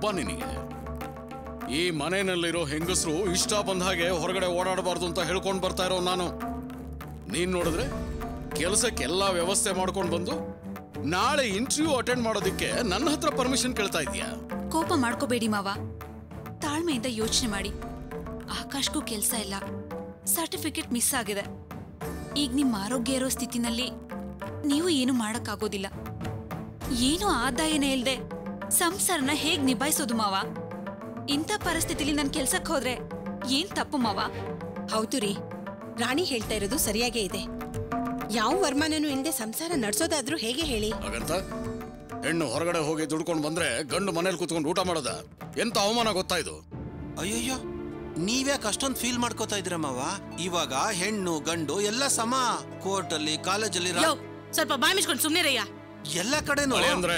ಕೊಬ್ಬ ನಿನಗೆ ಈ ಮನೆಯಲ್ಲಿರೋ ಹೆಂಗಸರು ಇಷ್ಟ ಬಂದ ಹಾಗೆ ಹೊರಗಡೆ ಓಡಾಡಬಾರ್ದು ಅಂತ ಹೇಳ್ಕೊಂಡು ಬರ್ತಾ ಇರೋ ನಾನು ನೀನ್ ನೋಡಿದ್ರೆ ಕೆಲಸಕ್ಕೆಲ್ಲ ವ್ಯವಸ್ಥೆ ಮಾಡ್ಕೊಂಡು ಬಂದು ನಾಳೆ ಇಂಟರ್ವ್ಯೂ ಅಟೆಂಡ್ ಮಾಡೋದಕ್ಕೆ ನನ್ನ ಹತ್ರ ಪರ್ಮಿಷನ್ ಕೇಳ್ತಾ ಇದೀಯಾ ಕೋಪ ಮಾಡ್ಕೋಬೇಡಿ ಮಾವ ತಾಳ್ಮೆಯಿಂದ ಯೋಚನೆ ಮಾಡಿ ಆಕಾಶ್ಗೂ ಕೆಲ್ಸ ಇಲ್ಲ ಸರ್ಟಿಫಿಕೇಟ್ ಮಿಸ್ ಆಗಿದೆ ಈಗ ನಿಮ್ಮ ಆರೋಗ್ಯ ಇರೋ ಸ್ಥಿತಿನಲ್ಲಿ ನೀವು ಏನು ಮಾಡಕ್ಕಾಗೋದಿಲ್ಲ ಏನು ಆದಾಯನೇ ಇಲ್ದೆ ಸಂಸಾರನ ಹೇಗ್ ನಿಭಾಯಿಸೋದು ಮಾವ ಇಂಥ ಪರಿಸ್ಥಿತಿಲಿ ನನ್ ಕೆಲ್ಸಕ್ಕೆ ಹೋದ್ರೆ ಏನ್ ತಪ್ಪು ಮಾವ ಹೌದು ರೀ ರಾಣಿ ಹೇಳ್ತಾ ಇರೋದು ಸರಿಯಾಗೇ ಇದೆ ಯಾವ ವರ್ಮಾನನೂ ಇಲ್ಲದೆ ಸಂಸಾರ ನಡ್ಸೋದಾದ್ರೂ ಹೇಗೆ ಹೇಳಿ ಹಾಗಂತ ಹೆಣ್ಣು ಹೊರಗಡೆ ಹೋಗಿ ದುಡ್ಕೊಂಡು ಬಂದ್ರೆ ಗಂಡು ಮನೇಲಿ ಕೂತ್ಕೊಂಡು ಊಟ ಮಾಡೋದ ಎಂತ ಅವಮಾನ ಗೊತ್ತಾ ಇದು ಅಯ್ಯಯ್ಯೋ ನೀವ್ಯಾಕೆ ಅಷ್ಟೊಂದು ಫೀಲ್ ಮಾಡ್ಕೋತಾ ಇದ್ರ ಮಾವ ಇವಾಗ ಹೆಣ್ಣು ಗಂಡು ಎಲ್ಲ ಸಮ ಕೋರ್ಟಲ್ಲಿ ಕಾಲೇಜಲ್ಲಿ ಯೋ ಸ್ವಲ್ಪ ಬಾಯ್ ಮುಚ್ಕೊಂಡು ಸುಮ್ನಿರಯ್ಯ ಎಲ್ಲ ಕಡೆನೂ ಅಳೆ ಅಂದ್ರೆ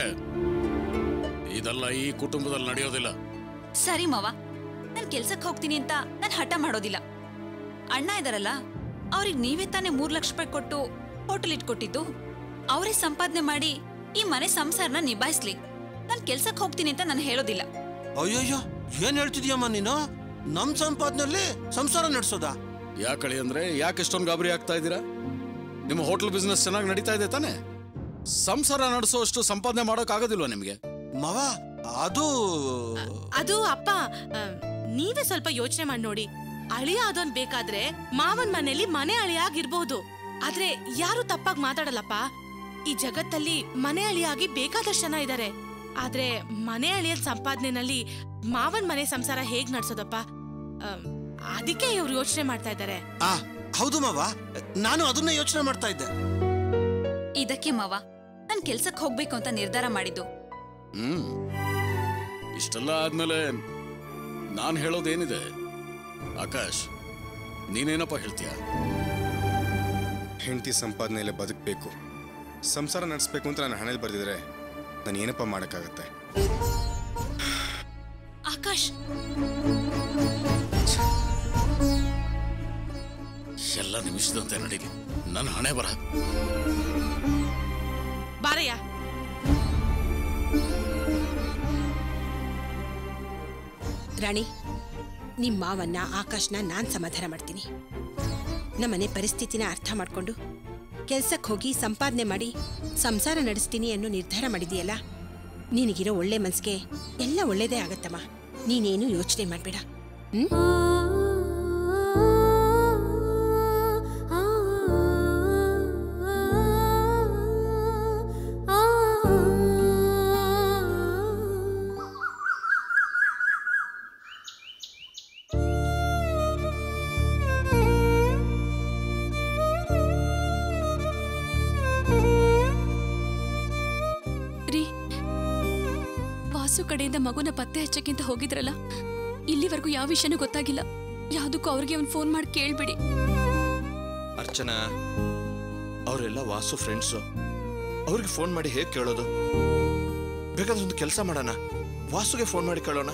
ಇದೆಲ್ಲ ಈ ಕುಟುಂಬದಲ್ಲಿ ನಡೆಯೋದಿಲ್ಲ ಸರಿ ಮಾವ ನಾನ್ ಕೆಲ್ಸಕ್ಕೆ ಹೋಗ್ತೀನಿ ಅಂತ ನಾನ್ ಹಠ ಮಾಡೋದಿಲ್ಲ ಅಣ್ಣ ಇದಾರಲ್ಲ ಅವ್ರಿಗೆ ನೀವೇ ತಾನೇ ಮೂರ್ ಲಕ್ಷ ರೂಪಾಯಿ ಕೊಟ್ಟು ಹೋಟೆಲ್ ಇಟ್ಕೊಟ್ಟಿದ್ದು ಅವರೇ ಸಂಪಾದನೆ ಮಾಡಿ ಈ ಮನೆ ಸಂಸಾರನ ನಿಭಾಯಿಸ್ಲಿ ನಾನ್ ಕೆಲ್ಸಕ್ಕೆ ಹೋಗ್ತೀನಿ ಅಂತ ನಾನು ಹೇಳೋದಿಲ್ಲ ಅಯ್ಯಯ್ಯೋ ಏನ್ ಹೇಳ್ತಿದ್ಯಮ್ಮ ನೀನು ನಮ್ ಸಂಪಾದನೆಯಲ್ಲಿ ಸಂಸಾರ ನಡೆಸೋದಾ ಯಾಕಳಿ ಅಂದ್ರೆ ಯಾಕೆ ಇಷ್ಟೊಂದು ಗಾಬರಿ ಆಗ್ತಾ ಇದ್ದೀರಾ ನಿಮ್ಮ ಹೋಟೆಲ್ ಬಿಸ್ನೆಸ್ ಚೆನ್ನಾಗಿ ನಡೀತಾ ಇದೆ ತಾನೆ ಸಂಸಾರ ನಡೆಸೋಷ್ಟು ಸಂಪಾದನೆ ಮಾಡೋಕ್ ಆಗೋದಿಲ್ವಾ ನಿಮ್ಗೆ ಮಾವ ಅದು ಅದು ಅಪ್ಪ ಆ, ನೀವೇ ಸ್ವಲ್ಪ ಯೋಚನೆ ಮಾಡಿ ನೋಡಿ ಅಳಿಯ ಅದೊಂದ್ ಬೇಕಾದ್ರೆ ಮಾವನ್ ಮನೇಲಿ ಮನೆ ಅಳಿಯಾಗಿರ್ಬಹುದು ಆದ್ರೆ ಯಾರು ತಪ್ಪಾಗಿ ಮಾತಾಡಲ್ಲಪ್ಪ ಈ ಜಗತ್ತಲ್ಲಿ ಮನೆ ಅಳಿಯಾಗಿ ಬೇಕಾದಷ್ಟು ಜನ ಇದ್ದಾರೆ ಆದ್ರೆ ಮನೆ ಅಳಿಯದ ಸಂಪಾದನೆನಲ್ಲಿ ಮಾವನ್ ಮನೆ ಸಂಸಾರ ಹೇಗ್ ನಡ್ಸೋದಪ್ಪ ಆ, ಅದಕ್ಕೆ ಇವ್ರು ಯೋಚನೆ ಮಾಡ್ತಾ ಇದ್ದಾರೆ ಆ ಹೌದು ಮಾವ ನಾನು ಅದನ್ನ ಯೋಚನೆ ಮಾಡ್ತಾ ಇದ್ದೆ ಇದಕ್ಕೆ ಮಾವ ನಾನ್ ಕೆಲ್ಸಕ್ಕೆ ಹೋಗ್ಬೇಕು ಅಂತ ನಿರ್ಧಾರ ಮಾಡಿದ್ದು ಹ್ಮ್ ಇಷ್ಟೆಲ್ಲ ಆದ್ಮೇಲೆ ನಾನ್ ಹೇಳೋದೇನಿದೆ ಆಕಾಶ್ ನೀನೇನಪ್ಪ ಹೇಳ್ತೀಯ ಹೆಂಡತಿ ಸಂಪಾದನೆಯಲ್ಲೇ ಬದುಕಬೇಕು ಸಂಸಾರ ನಡೆಸ್ಬೇಕು ಅಂತ ನಾನು ಹಣೆಯಲ್ಲಿ ಬರೆದಿದ್ರೆ ನಾನು ಏನಪ್ಪ ಮಾಡೋಕ್ಕಾಗತ್ತೆ ಆಕಾಶ್ ಎಲ್ಲ ನಿಮಿಷದಂತೆ ನಡೀಲಿ ನನ್ನ ಹಣೆ ಬರ ಬಾರಯ್ಯ ರಾಣಿ ನಿಮ್ ಮಾವನ್ನ ಆಕಾಶ್ನ ನಾನ್ ಸಮಾಧಾನ ಮಾಡ್ತೀನಿ ನಮ್ಮನೆ ಪರಿಸ್ಥಿತಿನ ಅರ್ಥ ಮಾಡ್ಕೊಂಡು ಕೆಲ್ಸಕ್ಕೆ ಹೋಗಿ ಸಂಪಾದನೆ ಮಾಡಿ ಸಂಸಾರ ನಡೆಸ್ತೀನಿ ಅನ್ನೋ ನಿರ್ಧಾರ ಮಾಡಿದೀಯಲ್ಲ ನಿನಗಿರೋ ಒಳ್ಳೆ ಮನ್ಸಿಗೆ ಎಲ್ಲ ಒಳ್ಳೇದೇ ಆಗತ್ತಮ್ಮ ನೀನೇನು ಯೋಚನೆ ಮಾಡ್ಬೇಡ ಹ್ಮ್ ರೀ ವಾಸು ಕಡೆಯಿಂದ ಮಗುನ ಪತ್ತೆ ಹಚ್ಚಕ್ಕಿಂತ ಹೋಗಿದ್ರಲ್ಲ ಇಲ್ಲಿವರೆಗೂ ಯಾವ ವಿಷಯನೂ ಗೊತ್ತಾಗಿಲ್ಲ ಯಾವ್ದಕ್ಕೂ ಅವ್ರಿಗೆ ಒಂದು ಫೋನ್ ಮಾಡಿ ಕೇಳ್ಬಿಡಿ ಅರ್ಚನಾ ಅವರೆಲ್ಲ ವಾಸು ಫ್ರೆಂಡ್ಸು ಅವ್ರಿಗೆ ಫೋನ್ ಮಾಡಿ ಹೇಗೆ ಕೇಳೋದು ಬೇಕಾದ್ರೆ ಒಂದು ಕೆಲಸ ಮಾಡೋಣ ವಾಸುಗೆ ಫೋನ್ ಮಾಡಿ ಕೇಳೋಣ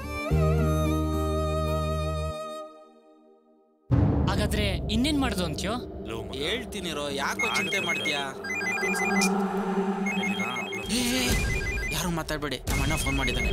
ಹಾಗಾದ್ರೆ ಇನ್ನೇನ್ ಮಾಡುದು ಅಂತ್ಯೋ ಹೇಳ್ತೀನಿರೋ ಯಾಕೋ ಚಿಂತೆ ಮಾಡ್ತೀಯಾ ಏ, ಏ, ಯಾರು ಮಾತಾಡ್ಬೇಡಿ ನಮ್ಮ ಅಣ್ಣ ಫೋನ್ ಮಾಡಿದ್ದಾನೆ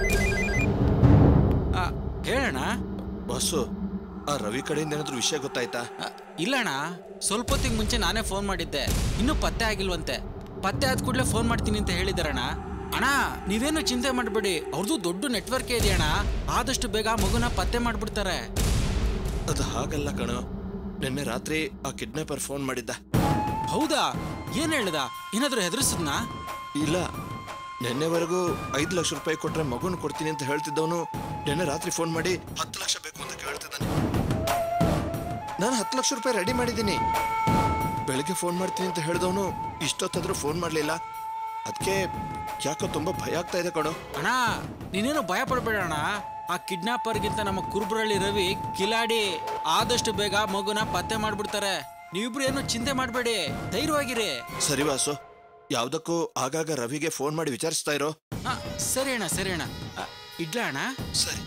ಆ, ಹೇಳಣ್ಣ ವಾಸು ಆ ರವಿ ಕಡೆಯಿಂದ ಏನಾದ್ರು ವಿಷಯ ಗೊತ್ತಾಯ್ತಾ ಆ, ಇಲ್ಲಣ್ಣ ಸ್ವಲ್ಪ ಹೊತ್ತಿಗೆ ಮುಂಚೆ ನಾನೇ ಫೋನ್ ಮಾಡಿದ್ದೆ ಇನ್ನೂ ಪತ್ತೆ ಆಗಿಲ್ವಂತೆ ಪತ್ತೆ ಆದ ಕೂಡಲೇ ಫೋನ್ ಮಾಡ್ತೀನಿ ಅಂತ ಹೇಳಿದಾರಣ್ಣ ಅಣ್ಣ ನೀವೇನು ಚಿಂತೆ ಮಾಡಬೇಡಿ ಅವ್ರದ್ದು ದೊಡ್ಡ ನೆಟ್ವರ್ಕ್ ಇದೆಯಣ್ಣ ಆದಷ್ಟು ಬೇಗ ಆ ಮಗುನ ಪತ್ತೆ ಮಾಡ್ಬಿಡ್ತಾರೆ ಅದು ಹಾಗಲ್ಲ ಕಣೋ ನಿನ್ನೆ ರಾತ್ರಿ ಆ ಕಿಡ್ನಾಪರ್ ಫೋನ್ ಮಾಡಿದ್ದ ಹೌದಾ ಏನ್ ಹೇಳ್ದ ಏನಾದ್ರೂ ಹೆದರ್ಸದ್ನಾ ಇಲ್ಲ ನಿನ್ನೆವರೆಗೂ ಐದು ಲಕ್ಷ ರೂಪಾಯಿ ಕೊಟ್ರೆ ಮಗುನ ಕೊಡ್ತೀನಿ ಅಂತ ಹೇಳ್ತಿದ್ದವನು ನಿನ್ನೆ ರಾತ್ರಿ ಫೋನ್ ಮಾಡಿ ಹತ್ತು ಲಕ್ಷ ಬೇಕು ಅಂತ ಕೇಳ್ತಿದ್ದಾನೆ ನಾನು ಹತ್ತು ಲಕ್ಷ ರೂಪಾಯಿ ರೆಡಿ ಮಾಡಿದ್ದೀನಿ ಬೆಳಿಗ್ಗೆ ಫೋನ್ ಮಾಡ್ತೀನಿ ಅಂತ ಹೇಳಿದವನು ಇಷ್ಟೊತ್ತಾದ್ರೂ ಫೋನ್ ಮಾಡಲಿಲ್ಲ ಅದಕ್ಕೆ ಯಾಕೋ ತುಂಬಾ ಭಯ ಆಗ್ತಾ ಇದೆ ಕಣೋ ಅಣ್ಣ ನೀನೇನು ಭಯ ಪಡಬೇಡ ಅಣ್ಣ ಆ ಕಿಡ್ನಾಪರ್ಗಿಂತ ನಮ್ಮ ಕುರುಬರಳ್ಳಿ ರವಿ ಕಿಲಾಡಿ ಆದಷ್ಟು ಬೇಗ ಮಗುನ ಪತ್ತೆ ಮಾಡ್ಬಿಡ್ತಾರೆ ನೀವಿಬ್ರು ಏನು ಚಿಂತೆ ಮಾಡಬೇಡಿ ಧೈರ್ಯವಾಗಿರಿ ಸರಿ ವಾಸು ಯಾವ್ದಕ್ಕೂ ಆಗಾಗ ರವಿಗೆ ಫೋನ್ ಮಾಡಿ ವಿಚಾರಿಸ್ತಾ ಇರೋ ಹಾ ಸರಿ ಅಣ್ಣ ಸರಿ ಅಣ್ಣ ಆ, ಇಡ್ಲಾ ಅಣ್ಣ ಸರಿ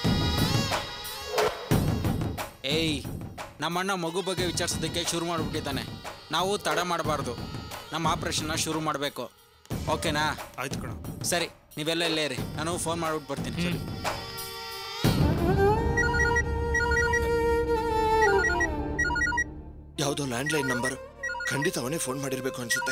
ಏಯ್ ನಮ್ಮಣ್ಣ ಮಗು ಬಗ್ಗೆ ವಿಚಾರಿಸೋದಕ್ಕೆ ಶುರು ಮಾಡ್ಬಿಟ್ಟಿದ್ದಾನೆ ನಾವು ತಡ ಮಾಡಬಾರ್ದು ನಮ್ಮ ಆಪರೇಷನ್ನ ಶುರು ಮಾಡಬೇಕು ಓಕೆನಾ ಆಯ್ತು ಕಣ ಸರಿ ನೀವೆಲ್ಲ ಇಲ್ಲೇ ಇರಿ ನಾನು ಫೋನ್ ಮಾಡ್ಬಿಟ್ಟು ಬರ್ತೀನಿ ಸರಿ ಯಾವುದೋ ಲ್ಯಾಂಡ್ಲೈನ್ ನಂಬರ್ ಖಂಡಿತ ಅವನೇ ಫೋನ್ ಮಾಡಿರ್ಬೇಕು ಅನ್ಸುತ್ತೆ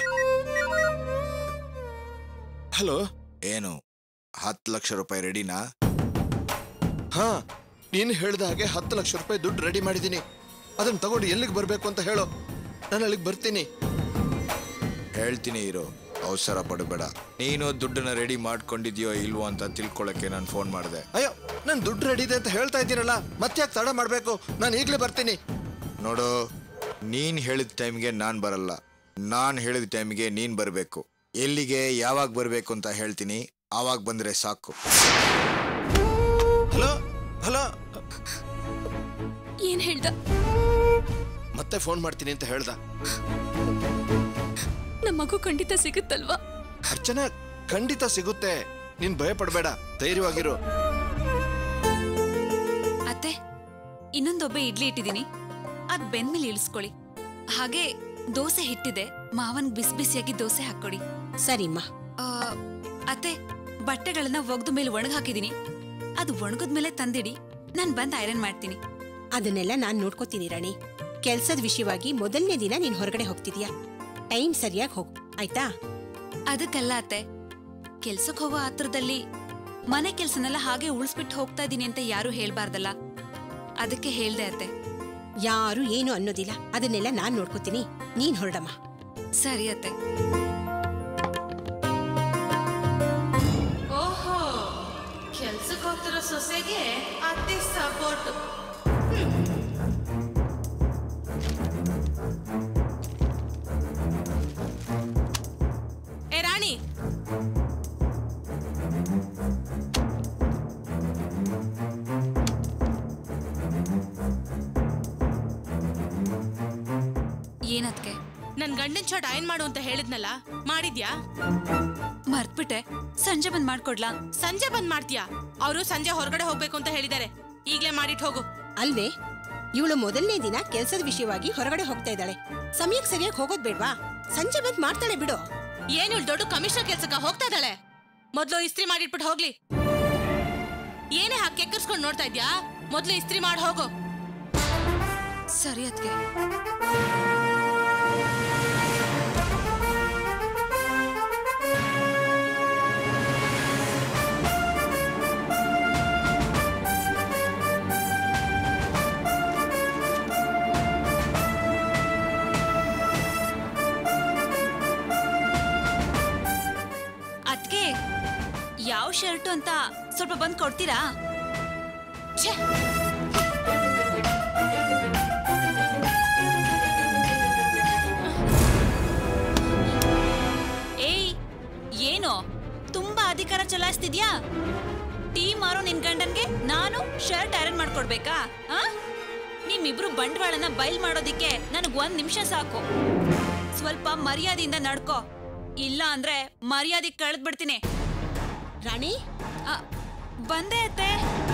ಹಲೋ ಏನು ಹತ್ತು ಲಕ್ಷ ರೂಪಾಯಿ ರೆಡಿನಾ ಹಾ ನೀನು ಹೇಳ್ದ ಹಾಗೆ ಹತ್ತು ಲಕ್ಷ ರೂಪಾಯಿ ದುಡ್ಡು ರೆಡಿ ಮಾಡಿದ್ದೀನಿ ಅದನ್ನ ತಗೊಂಡು ಎಲ್ಲಿಗೆ ಬರಬೇಕು ಅಂತ ಹೇಳು ನಾನು ಅಲ್ಲಿಗೆ ಬರ್ತೀನಿ ಹೇಳ್ತೀನಿ ಇರು ಅವಸರ ಪಡಬೇಡ ನೀನು ದುಡ್ಡನ್ನ ರೆಡಿ ಮಾಡ್ಕೊಂಡಿದ್ಯೋ ಇಲ್ವೋ ಅಂತ ತಿಳ್ಕೊಳಕ್ಕೆ ನಾನು ಫೋನ್ ಮಾಡಿದೆ ಅಯ್ಯೋ ನಾನು ದುಡ್ಡು ರೆಡಿ ಇದೆ ಅಂತ ಹೇಳ್ತಾ ಇದ್ದೀನಲ್ಲ ಮತ್ತೆ ಯಾಕೆ ತಡ ಮಾಡಬೇಕು ನಾನು ಈಗಲೇ ಬರ್ತೀನಿ ನೋಡು ನೀನ್ ಹೇಳಿದ ಟೈಮ್ಗೆ ನಾನು ಬರಲ್ಲ ನಾನು ಹೇಳಿದ ಟೈಮ್ಗೆ ನೀನ್ ಬರಬೇಕು ಎಲ್ಲಿಗೆ ಯಾವಾಗ ಬರಬೇಕು ಅಂತ ಹೇಳ್ತೀನಿ ಆವಾಗ ಬಂದ್ರೆ ಸಾಕು ಹಲೋ ಹಲೋ ಏನ್ ಹೇಳ್ದ ಮತ್ತೆ ಫೋನ್ ಮಾಡ್ತೀನಿ ಅಂತ ಹೇಳ್ದ ನಮ್ಮ ಮಗು ಖಂಡಿತ ಸಿಗುತ್ತಲ್ವಾ ಅರ್ಚನಾ ಖಂಡಿತ ಸಿಗುತ್ತೆ ನೀನ್ ಭಯ ಪಡಬೇಡ ಧೈರ್ಯವಾಗಿರು ಅತ್ತೆ ಇನ್ನೊಂದೊಬ್ಬೆ ಇಡ್ಲಿ ಇಟ್ಟಿದ್ದೀನಿ ಅದ್ ಬೆಂದ್ಮೇಲೆ ಇಳಿಸ್ಕೊಳ್ಳಿ ಹಾಗೆ ದೋಸೆ ಹಿಟ್ಟಿದೆ ಮಾವನ್ ಬಿಸಿ ಬಿಸಿಯಾಗಿ ದೋಸೆ ಹಾಕೊಡಿ ಸರಿಮ್ಮ ಆ, ಅತ್ತೆ ಬಟ್ಟೆಗಳನ್ನ ಒಗ್ದ ಮೇಲೆ ಒಣಗ್ ಹಾಕಿದೀನಿ ಅದು ಒಣಗದ್ಮೇಲೆ ತಂದಿಡಿ ನಾನ್ ಬಂದ್ ಐರನ್ ಮಾಡ್ತೀನಿ ಅದನ್ನೆಲ್ಲ ನಾನ್ ನೋಡ್ಕೋತೀನಿ ರಾಣಿ ಕೆಲ್ಸದ ವಿಷಯವಾಗಿ ಮೊದಲನೇ ದಿನ ನೀನ್ ಹೊರಗಡೆ ಹೋಗ್ತಿದ್ಯಾ ಟೈಮ್ ಸರಿಯಾಗಿ ಹೋಗು ಆಯ್ತಾ ಅದಕ್ಕಲ್ಲ ಅತ್ತೆ ಕೆಲ್ಸಕ್ ಹೋಗೋ ಆತ್ರದಲ್ಲಿ ಮನೆ ಕೆಲ್ಸನೆಲ್ಲ ಹಾಗೆ ಉಳಿಸ್ಬಿಟ್ಟು ಹೋಗ್ತಾ ಇದೀನಿ ಅಂತ ಯಾರು ಹೇಳ್ಬಾರ್ದಲ್ಲ ಅದಕ್ಕೆ ಹೇಳ್ದೆ ಅತ್ತೆ ಯಾರು ಏನು ಅನ್ನೋದಿಲ್ಲ ಅದನ್ನೆಲ್ಲ ನಾನ್ ನೋಡ್ಕೋತೀನಿ ನೀನ್ ಹೊರಡಮ್ಮ ಸರಿ ಅತ್ತೆ ಓಹೋ ಕೆಲ್ಸಕ್ಕೆ ಹೋಗ್ತಿರೋ ಸೊಸೆಗೆ ಅತ್ತೆ ಸಪೋರ್ಟ್ ಏ ರಾಣಿ ಏನದ್ಕೆ ನನ್ ಗಂಡನ್ ಶಾಟ್ ಅಯನ್ ಮಾಡು ಅಂತ ಹೇಳಿದ್ನಲ್ಲ ಮಾಡಿದ್ಯಾ ಮರ್ತ್ಬಿಟ್ಟೆ ಸಂಜೆ ಬಂದ್ ಮಾಡ್ಕೊಡ್ಲಾ ಸಂಜೆ ಬಂದ್ ಮಾಡ್ತೀಯಾ ಅವರು ಸಂಜೆ ಹೊರಗಡೆ ಹೋಗ್ಬೇಕು ಅಂತ ಹೇಳಿದ್ದಾರೆ ಈಗ್ಲೇ ಮಾಡಿಟ್ ಹೋಗು ಅಲ್ವೇ ಇವಳು ಮೊದಲನೇ ದಿನ ಕೆಲ್ಸದ ವಿಷಯವಾಗಿ ಹೊರಗಡೆ ಹೋಗ್ತಾ ಇದ್ದಾಳೆ ಸಮಯಕ್ಕೆ ಸರಿಯಾಗಿ ಹೋಗೋದ್ ಬೇಡ್ವಾ ಸಂಜೆ ಬಂದ್ ಮಾಡ್ತಾಳೆ ಬಿಡು ಏನು ಇವ್ಳ್ ದೊಡ್ಡ ಕಮಿಷನರ್ ಕೆಲ್ಸಕ್ಕ ಹೋಗ್ತಾ ಇದ್ದಾಳೆ ಮೊದ್ಲು ಇಸ್ತ್ರಿ ಮಾಡಿಟ್ಬಿಟ್ಟು ಹೋಗ್ಲಿ ಏನೇ ಹಾಕಿ ಕೆಕ್ಕರ್ಸ್ಕೊಂಡ್ ನೋಡ್ತಾ ಇದ್ಯಾ ಮೊದ್ಲು ಇಸ್ತ್ರಿ ಮಾಡಿ ಹೋಗು ಸರಿ ಅದ್ಕೆ ಅದ್ಕೆ ಯಾವ ಶರ್ಟು ಅಂತ ಸ್ವಲ್ಪ ಬಂದ್ ಕೊಡ್ತೀರಾ ಛೇ ಏಯ್ ಏನು ತುಂಬಾ ಅಧಿಕಾರ ಚಲಾಯಿಸ್ತಿದ್ಯಾ ಟೀ ಮಾರೋ ನಿನ್ ಗಂಡನ್ಗೆ ನಾನು ಶರ್ಟ್ ಐರನ್ ಮಾಡ್ಕೊಡ್ಬೇಕಾ ಆ? ನಿಮ್ಮಿಬ್ರು ಬಂಡವಾಳನ ಬಯಲ್ ಮಾಡೋದಿಕ್ಕೆ ನನಗ್ ಒಂದ್ ನಿಮಿಷ ಸಾಕು ಸ್ವಲ್ಪ ಮರ್ಯಾದೆಯಿಂದ ನಡ್ಕೋ ಇಲ್ಲ ಅಂದ್ರೆ ಮರ್ಯಾದೆ ಕಳೆದ್ ಬಿಡ್ತೀನಿ ರಾಣಿ ಆ, ಬಂದೆ ಅತ್ತೆ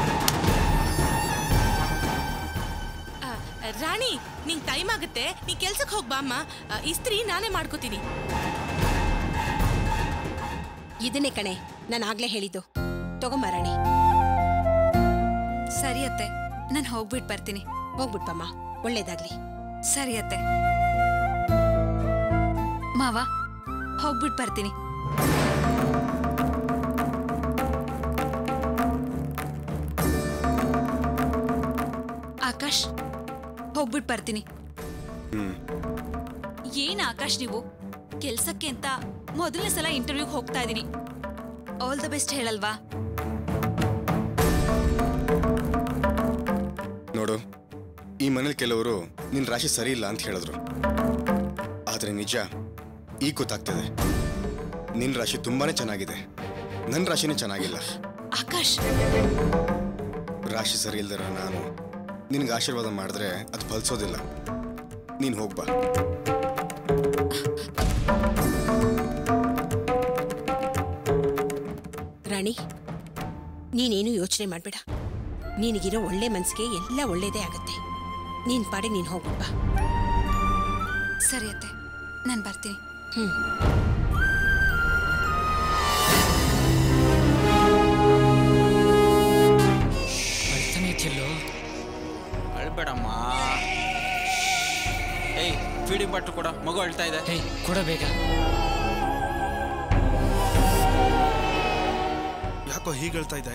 ಆ, ರಾಣಿ ನಿಂಗ್ ಟೈಮ್ ಆಗುತ್ತೆ ನೀ ಕೆಲ್ಸಕ್ಕೆ ಹೋಗ್ ಬಾ ಅಮ್ಮ ಆ, ಇಸ್ತ್ರಿ ನಾನೇ ಮಾಡ್ಕೋತೀನಿ ಇದನ್ನೇ ಕಣೆ ನಾನು ಆಗ್ಲೇ ಹೇಳಿದ್ದು ತಗೊಂಬ ರಾಣಿ ಸರಿ ಅತ್ತೆ ನಾನು ಹೋಗ್ಬಿಟ್ ಬರ್ತೀನಿ ಹೋಗ್ಬಿಟ್ಪಮ್ಮ ಒಳ್ಳೇದಾಗ್ಲಿ ಸರಿ ಅತ್ತೆ ಮಾವ ಹೋಗ್ಬಿಟ್ ಬರ್ತೀನಿ ಆಕಾಶ್ ಹೋಗ್ಬಿಟ್ ಬರ್ತೀನಿ ಏನ್ ಆಕಾಶ್ ನೀವು ಕೆಲ್ಸಕ್ಕೆ ಅಂತ ಮೊದಲನೇ ಸಲ ಇಂಟರ್ವ್ಯೂಗೆ ಹೋಗ್ತಾ ಇದೀನಿ ಆಲ್ ದ ಬೆಸ್ಟ್ ಹೇಳಲ್ವಾ ನೋಡು ಈ ಮನೇಲಿ ಕೆಲವರು ನಿನ್ನ ರಾಶಿ ಸರಿ ಇಲ್ಲ ಅಂತ ಹೇಳಿದ್ರು ಆದರೆ ನಿಜ ಈಗ ಗೊತ್ತಾಗ್ತದೆ ನಿನ್ನ ರಾಶಿ ತುಂಬಾನೇ ಚೆನ್ನಾಗಿದೆ ನನ್ನ ರಾಶಿನೇ ಚೆನ್ನಾಗಿಲ್ಲ ಆಕಾಶ್ ರಾಶಿ ಸರಿ ಇಲ್ದಿರ ನಾನು ನಿನಗೆ ಆಶೀರ್ವಾದ ಮಾಡಿದ್ರೆ ಅದು ಫಲಿಸೋದಿಲ್ಲ ನೀನು ಹೋಗ್ಬಾ ರಾಣಿ ನೀನೇನು ಯೋಚನೆ ಮಾಡಬೇಡ ನಿನಗಿರೋ ಒಳ್ಳೆ ಮನ್ಸಿಗೆ ಎಲ್ಲ ಒಳ್ಳೇದೇ ಆಗತ್ತೆ ನೀನ್ ಪಾಡೆ ನೀನ್ ಹೋಗ್ಬಿಟ್ಬಾ ಸರಿ ಅತ್ತೆ ನಾನು ಬರ್ತೀನಿ ಹ್ಮ್ ಚೆಲ್ಲು ಅಳ್ಬೇಡಮ್ಮ ಏಯ್ ಫೀಡಿಂಗ್ ಬಾಟ್ಲು ಕೊಡ ಮಗು ಅಳ್ತಾ ಇದೆ ಏಯ್ ಕೊಡ ಬೇಗ ಯಾಕೋ ಹೀಗೆ ಹೇಳ್ತಾ ಇದೆ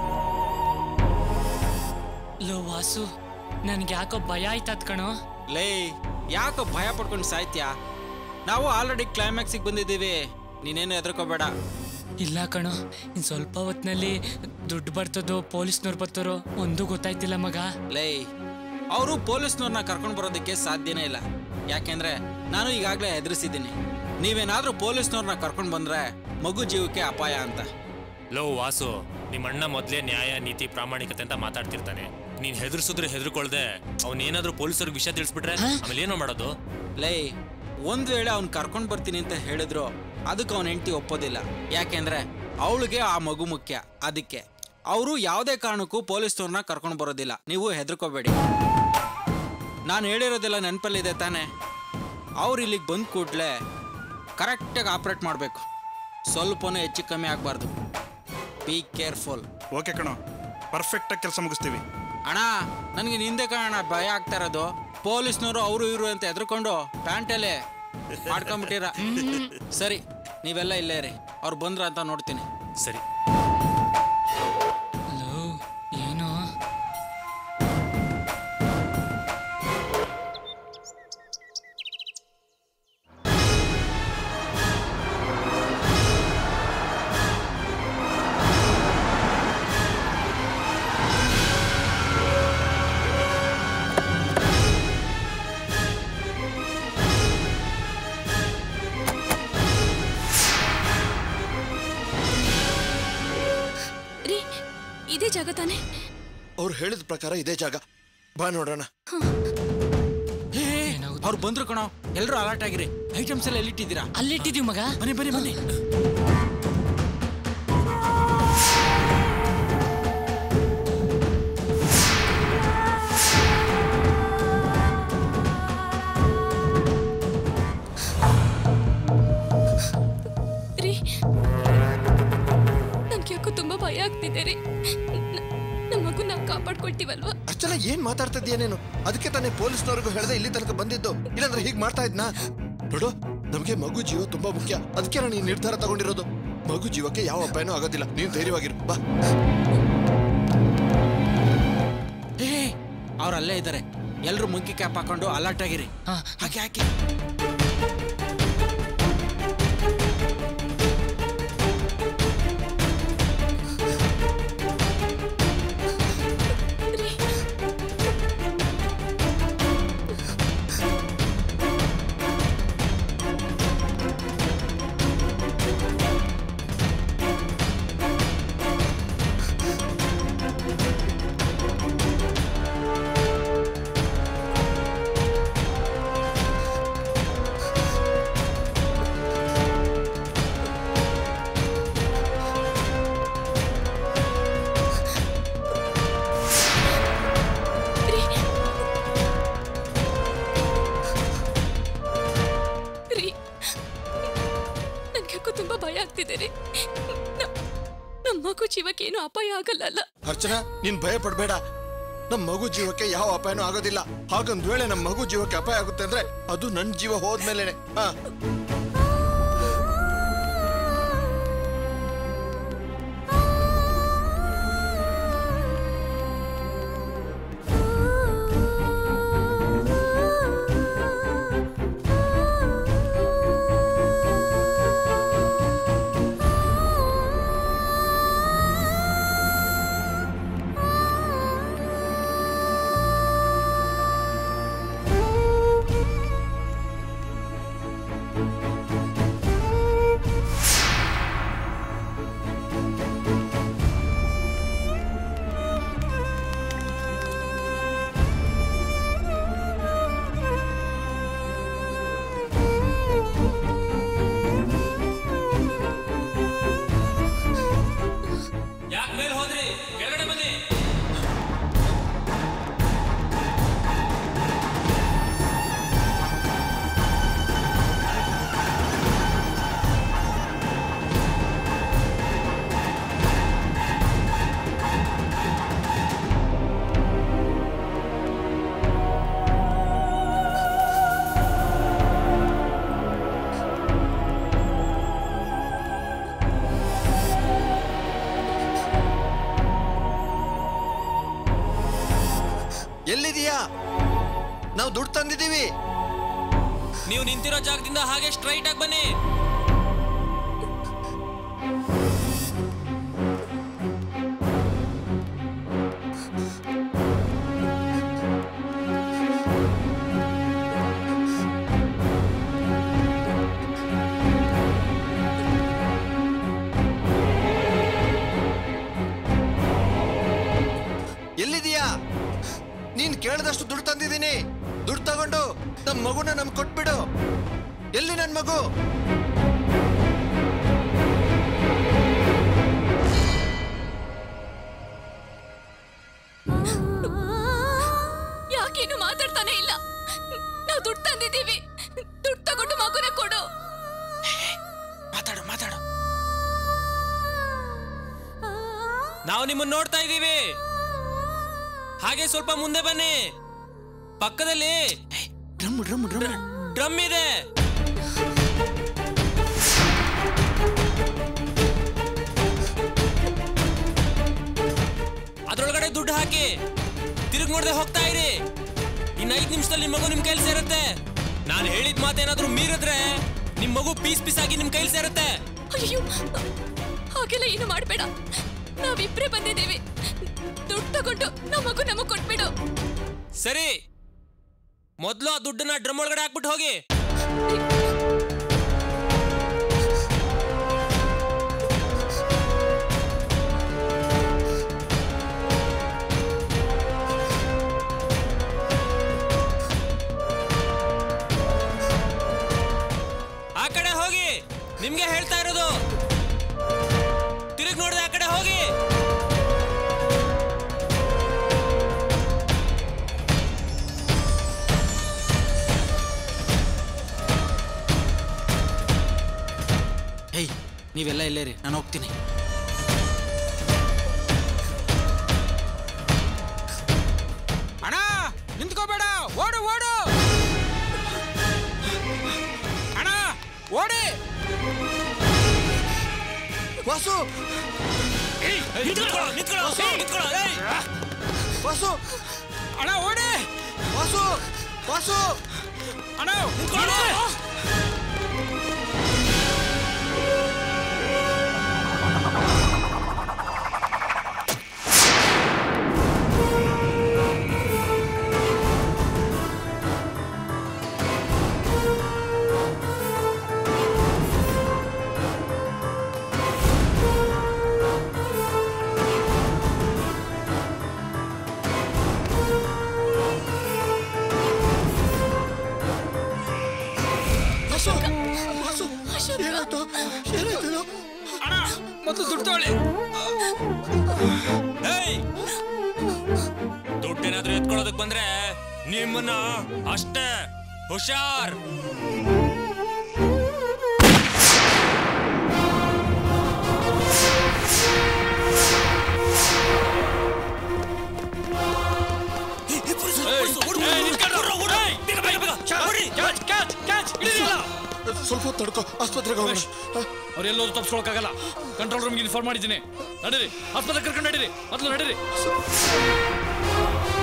ಲೋ ವಾಸು ನನ್ಗೆ ಯಾಕೋ ಭಯ ಆಯ್ತದ್ ಕಣೋ ಲೇ ಯಾಕೋ ಭಯ ಪಡ್ಕೊಂಡು ಸಾಯ್ತ್ಯಾ ನಾವು ಆಲ್ರೆಡಿ ಕ್ಲೈಮ್ಯಾಕ್ಸಿಗೆ ಬಂದಿದ್ದೀವಿ ನೀನೇನು ಹೆದರ್ಕೋಬೇಡ ಇಲ್ಲ ಕಣೋ ಇನ್ ಸ್ವಲ್ಪ ಹೊತ್ನಲ್ಲಿ ದುಡ್ಡು ಬರ್ತದೋ ಪೊಲೀಸ್ನವ್ರು ಬರ್ತಾರೋ ಒಂದು ಗೊತ್ತಾಯ್ತಿಲ್ಲ ಮಗ ಲೇ ಅವರು ಪೊಲೀಸ್ನವ್ರನ್ನ ಕರ್ಕೊಂಡು ಬರೋದಕ್ಕೆ ಸಾಧ್ಯನೇ ಇಲ್ಲ ಯಾಕೆಂದ್ರೆ ನಾನು ಈಗಾಗಲೇ ಹೆದರಿಸಿದ್ದೀನಿ ನೀವೇನಾದ್ರೂ ಪೊಲೀಸ್ನವ್ರನ್ನ ಕರ್ಕೊಂಡು ಬಂದ್ರೆ ಮಗು ಜೀವಕ್ಕೆ ಅಪಾಯ ಅಂತ ಲೋ ವಾಸು ನಿಮ್ಮ ಅಣ್ಣ ಮೊದಲೇ ನ್ಯಾಯ ನೀತಿ ಪ್ರಾಮಾಣಿಕತೆ ಅಂತ ಮಾತಾಡ್ತಿರ್ತಾನೆ ನೀನ್ ಹೆದರ್ಸಿದ್ರೆ ಹೆದರ್ಕೊಳ್ದೆ ಅವನೇನಾದ್ರೂ ಪೊಲೀಸರಿಗೆ ವಿಷಯ ತಿಳಿಸ್ಬಿಟ್ರೆ ಆಮೇಲೆ ಏನೋ ಮಾಡೋದು ಲೇ ಒಂದ್ ವೇಳೆ ಅವ್ನ್ ಕರ್ಕೊಂಡ್ ಬರ್ತೀನಿ ಅಂತ ಹೇಳಿದ್ರು ಅದಕ್ಕೆ ಅವನ ಹೆಂಡತಿ ಒಪ್ಪೋದಿಲ್ಲ ಯಾಕೆಂದ್ರೆ ಅವಳಿಗೆ ಆ ಮಗು ಮುಖ್ಯ ಅದಕ್ಕೆ ಅವರು ಯಾವುದೇ ಕಾರಣಕ್ಕೂ ಪೊಲೀಸ್ನವ್ರನ್ನ ಕರ್ಕೊಂಡು ಬರೋದಿಲ್ಲ ನೀವು ಹೆದರ್ಕೋಬೇಡಿ ನಾನು ಹೇಳಿರೋದೆಲ್ಲ ನೆನಪಲ್ಲಿದೆ ತಾನೇ ಅವ್ರು ಇಲ್ಲಿಗೆ ಬಂದ ಕೂಡಲೇ ಕರೆಕ್ಟಾಗಿ ಆಪ್ರೇಟ್ ಮಾಡಬೇಕು ಸ್ವಲ್ಪನೂ ಹೆಚ್ಚು ಕಮ್ಮಿ ಆಗಬಾರ್ದು ಬಿ ಕೇರ್ಫುಲ್ ಓಕೆ ಕಣೋ ಪರ್ಫೆಕ್ಟಾಗಿ ಕೆಲಸ ಮುಗಿಸ್ತೀವಿ ಅಣ್ಣ ನನಗೆ ನಿಂದೆ ಕಾರಣ ಭಯ ಆಗ್ತಾ ಇರೋದು ಪೊಲೀಸ್ನವರು ಅವರು ಇವರು ಅಂತ ಎದ್ರುಕೊಂಡು ಪ್ಯಾಂಟಲ್ಲೇ ಮಾಡ್ಕೊಂಬಿಟ್ಟಿರ ಸರಿ ನೀವೆಲ್ಲ ಇಲ್ಲೇ ರೀ ಅವ್ರು ಬಂದ್ರ ಅಂತ ನೋಡ್ತೀನಿ ಸರಿ ಹಲೋ ಏನೋ ರೀ ಇದೇ ಜಾಗ ತಾನೆ ಅವ್ರು ಹೇಳಿದ ಪ್ರಕಾರ ಇದೇ ಜಾಗ ಬಾ ನೋಡೋಣ ಅವ್ರು ಬಂದ್ರು ಕಣೋ ಎಲ್ಲರೂ ಅಲರ್ಟ್ ಆಗಿರಿ ಐಟಮ್ಸ್ ಎಲ್ಲ ಎಲ್ಲಿಟ್ಟಿದ್ದೀರಾ ಅಲ್ಲಿಟ್ಟಿದೀವಿ ಮಗ ಬನ್ನಿ ಬನ್ನಿ ಬನ್ನಿ ರೀ ನನ್ಗೆ ಯಾಕೋ ತುಂಬಾ ಭಯ ಆಗ್ತಿದೆ ರೀ ನ- ನಮ್ಮ ಮಗು ನಾವು ಕಾಪಾಡ್ಕೊಳ್ತೀವಲ್ವಾ ಅರ್ಚನಾ ಏನ್ ಮಾತಾಡ್ತಾ ನೀನು ಅದಕ್ಕೆ ತಾನೇ ಪೊಲೀಸ್ನವ್ರಿಗೂ ಹೇಳ್ದೆ ಇಲ್ಲಿ ತನಕ ಬಂದಿದ್ದು ಇಲ್ಲಾಂದ್ರೆ ಹೀಗೆ ಮಾಡ್ತಾ ಇದ್ನಾ ನೋಡು ನಮಗೆ ಮಗು ಜೀವ ತುಂಬಾ ಮುಖ್ಯ ಅದಕ್ಕೆ ನಾನು ಈ ನಿರ್ಧಾರ ತಗೊಂಡಿರೋದು ಮಗು ಜೀವಕ್ಕೆ ಯಾವ ಅಪಾಯನೂ ಆಗೋದಿಲ್ಲ ನೀನು ಧೈರ್ಯವಾಗಿರು ಬಾ ಏ ಅವ್ರು ಅಲ್ಲೇ ಇದ್ದಾರೆ ಎಲ್ಲರೂ ಮುಂಕಿ ಕ್ಯಾಪ್ ಹಾಕೊಂಡು ಅಲರ್ಟ್ ಆಗಿರಿ ಹಾಕಿ ಹಾಕಿ ರೀ ನನ್ಗೆ ಯಾಕೋ ತುಂಬಾ ಭಯ ಆಗ್ತಿದೆ ರೀ ನ- ನಮ್ಮ ಮಗು ಜೀವಕ್ಕೆ ಏನು ಅಪಾಯ ಆಗಲ್ಲ ಅಲ್ಲ ಅರ್ಚನಾ ನೀನ್ ಭಯ ಪಡ್ಬೇಡ ನಮ್ ಮಗು ಜೀವಕ್ಕೆ ಯಾವ ಅಪಾಯನೂ ಆಗೋದಿಲ್ಲ ಹಾಗೊಂದ್ ವೇಳೆ ನಮ್ ಮಗು ಜೀವಕ್ಕೆ ಅಪಾಯ ಆಗುತ್ತೆ ಅಂದ್ರೆ ಅದು ನನ್ ಜೀವ ಹೋದ್ಮೇಲೆನೆ ಹಾ ನೀವು ನಿಂತಿರೋ ಜಾಗದಿಂದ ಹಾಗೆ ಸ್ಟ್ರೈಟ್ ಆಗಿ ಬನ್ನಿ ಎಲ್ಲಿದೀಯಾ ನೀನ್ ಕೇಳಿದಷ್ಟು ದುಡ್ಡು ತಂದಿದ್ದೀನಿ ದುಡ್ಡು ತಗೊಂಡು ನಮ್ ಮಗುನ ನಮ್ ಕೊಟ್ಬಿಡು ಎಲ್ಲಿ ನನ್ ಮಗು ಯಾಕೇನು ಮಾತಾಡ್ತಾನೆ ಇಲ್ಲ ನಾವು ದುಡ್ಡು ತಂದಿದ್ದೀವಿ ದುಡ್ಡು ತಗೊಂಡು ಮಗುನ ಕೊಡು ಮಾತಾಡು ಮಾತಾಡು ನಾವು ನಿಮ್ಮನ್ನ ನೋಡ್ತಾ ಇದ್ದೀವಿ ಹಾಗೆ ಸ್ವಲ್ಪ ಮುಂದೆ ಬನ್ನಿ ಪಕ್ಕದಲ್ಲಿ ಡ್ರಮ್ ಡ್ರಮ್ ಡ್ರಮ್ ಡ್ರಮ್ ಇದೆ ಅದ್ರೊಳಗಡೆ ದುಡ್ಡು ಹಾಕಿ ತಿರುಗಿ ನೋಡದೆ ಹೋಗ್ತಾ ಇರಿ ಇನ್ನು ಐದು ನಿಮಿಷದಲ್ಲಿ ನಿಮ್ ಮಗು ನಿಮ್ ಕೈಲಿ ಸೇರುತ್ತೆ ನಾನು ಹೇಳಿದ ಮಾತೇನಾದ್ರೂ ಮೀರಿದ್ರೆ ನಿಮ್ ಮಗು ಪೀಸ್ ಪೀಸ್ ಆಗಿ ನಿಮ್ ಕೈಲಿ ಸೇರುತ್ತೆ ಅಯ್ಯೋ ಹಾಗೆಲ್ಲ ಏನು ಮಾಡಬೇಡ ನಾವಿಬ್ರೇ ಬಂದಿದ್ದೀವಿ ದುಡ್ಡು ತಗೊಂಡು ನಮ್ಮ ಮಗು ನಮಗ್ ಕೊಟ್ಬಿಡು ಸರಿ ಮೊದಲು ಆ ದುಡ್ಡನ್ನ ಡ್ರಮ್ ಒಳಗಡೆ ಹಾಕ್ಬಿಟ್ಟು ಹೋಗಿ ಆ ಕಡೆ ಹೋಗಿ ನಿಮ್ಗೆ ಹೇಳ್ತಾ ಇರೋದು ತಿರುಗಿ ನೋಡಿದೆ ಆ ಕಡೆ ಹೋಗಿ ಹೇಯ್ ನೀವೆಲ್ಲ ಇಲ್ಲೇ ರೀ ನಾನು ಹೋಗ್ತೀನಿ ಅಣ್ಣ ನಿಂತ್ಕೋಬೇಡ ಓಡು ಓಡು ಅಣ್ಣ ಓಡಿ ವಾಸು ನಿಂತ್ಕೊಳ್ಳೋ, ನಿಂತ್ಕೊಳ್ಳೋ, ನಿಂತ್ಕೊಳ್ಳೋ, ಏಯ್! ವಾಸು ಅಣ್ಣ ಓಡಿ ವಾಸು ವಾಸು ಅಣ್ಣ ನಿಂತ್ಕೊಳ್ಳೋ. ಅಣ್ಣ ಮೊದಲು ದುಡ್ಡು ತಗೊಳ್ಳಿ ಏಯ್! ದುಡ್ಡೇನಾದ್ರೂ ಎತ್ಕೊಳ್ಳೋದಕ್ ಬಂದ್ರೆ ನಿಮ್ಮನ್ನ ಅಷ್ಟೇ ಹುಷಾರ್ ಸ್ವಲ್ಪ ಹೊತ್ತು ತಡ್ಕೋ ಆಸ್ಪತ್ರೆಗೆ ಹೋಗೋಣ ಅವ್ರು ಎಲ್ಲೋದು ತಪ್ಪಿಸ್ಕೊಳಕ್ಕಾಗಲ್ಲ ಕಂಟ್ರೋಲ್ ರೂಮ್ಗೆ ಇನ್ಫಾರ್ಮ್ ಮಾಡಿದ್ದೀನಿ ನಡೀರಿ ಆಸ್ಪತ್ರೆ ಕರ್ಕೊಂಡು ನಡೀರಿ ಮೊದಲು ನಡೀರಿ